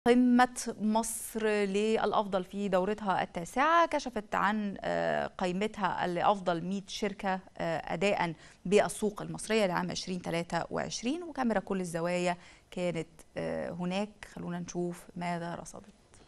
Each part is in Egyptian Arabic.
قمة مصر للأفضل في دورتها التاسعة كشفت عن قيمتها لأفضل 100 شركة أداء بالسوق المصرية لعام 2023 وكاميرا كل الزوايا كانت هناك خلونا نشوف ماذا رصدت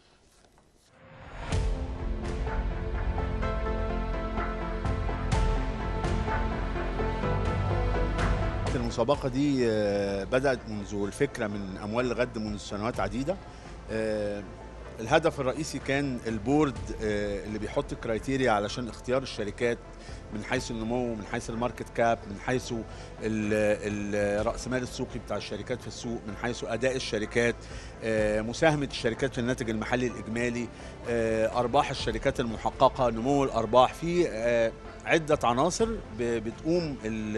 المسابقة دي بدأت منذ الفكرة من أموال الغد منذ سنوات عديدة الهدف الرئيسي كان البورد اللي بيحط كرايتيريا علشان اختيار الشركات من حيث النمو من حيث الماركت كاب من حيث الرأسمال السوقي بتاع الشركات في السوق من حيث أداء الشركات مساهمة الشركات في الناتج المحلي الإجمالي أرباح الشركات المحققة نمو الأرباح في عدة عناصر بتقوم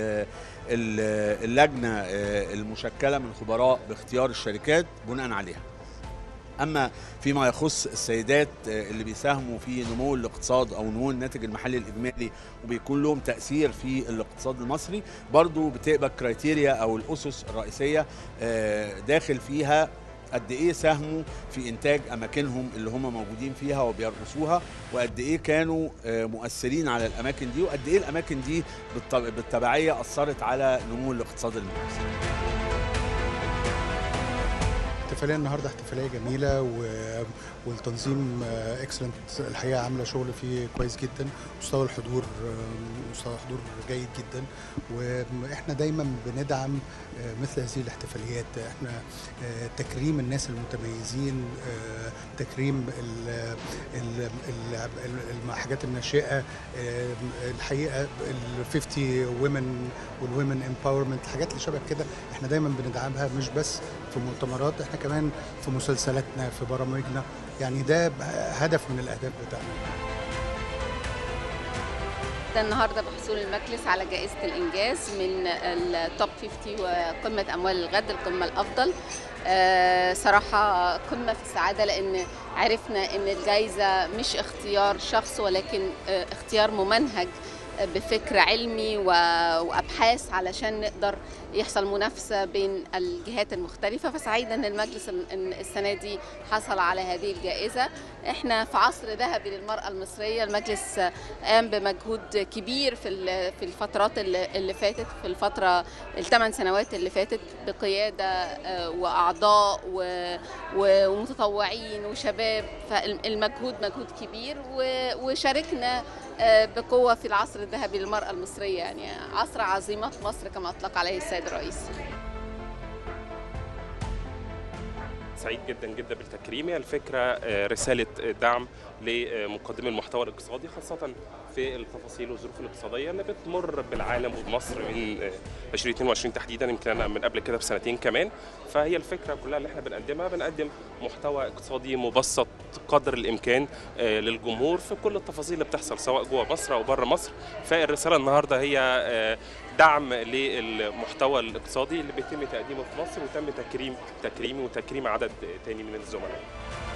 اللجنة المشكلة من خبراء باختيار الشركات بناء عليها اما فيما يخص السيدات اللي بيساهموا في نمو الاقتصاد او نمو الناتج المحلي الاجمالي وبيكون لهم تاثير في الاقتصاد المصري برضو بتقبل كرايتيريا او الاسس الرئيسيه داخل فيها قد ايه ساهموا في انتاج اماكنهم اللي هم موجودين فيها وبيرقصوها وقد ايه كانوا مؤثرين على الاماكن دي وقد ايه الاماكن دي بالتبعيه اثرت على نمو الاقتصاد المصري الاحتفاليه النهارده احتفاليه جميله و... والتنظيم اكسلنت الحقيقه عامله شغل فيه كويس جدا مستوى الحضور مستوى الحضور جيد جدا واحنا دايما بندعم مثل هذه الاحتفاليات احنا تكريم الناس المتميزين تكريم الحاجات الناشئه الحقيقه ال 50 وومن والومن امباورمنت الحاجات اللي شبه كده احنا دايما بندعمها مش بس في مؤتمرات احنا كمان في مسلسلاتنا في برامجنا يعني ده هدف من الاهداف بتاعنا ده النهارده بحصول المجلس على جائزه الانجاز من التوب 50 وقمه اموال الغد القمه الافضل آه صراحه قمه في السعاده لان عرفنا ان الجائزه مش اختيار شخص ولكن آه اختيار ممنهج بفكر علمي وابحاث علشان نقدر يحصل منافسه بين الجهات المختلفه فسعيده ان المجلس السنه دي حصل على هذه الجائزه احنا في عصر ذهبي للمراه المصريه المجلس قام بمجهود كبير في في الفترات اللي فاتت في الفتره الثمان سنوات اللي فاتت بقياده واعضاء ومتطوعين وشباب فالمجهود مجهود كبير وشاركنا بقوه في العصر الذهبي للمراه المصريه يعني عصر عظيمه مصر كما اطلق عليه السيد الرئيس سعيد جدا جدا بالتكريم هي الفكره رساله دعم لمقدمي المحتوى الاقتصادي خاصه في التفاصيل والظروف الاقتصاديه اللي بتمر بالعالم وبمصر من 2022 تحديدا يمكن انا من قبل كده بسنتين كمان فهي الفكره كلها اللي احنا بنقدمها بنقدم محتوى اقتصادي مبسط قدر الامكان للجمهور في كل التفاصيل اللي بتحصل سواء جوه مصر او بره مصر فالرساله النهارده هي دعم للمحتوى الاقتصادي اللي بيتم تقديمه في مصر وتم تكريم تكريمي وتكريم عدد تاني من الزملاء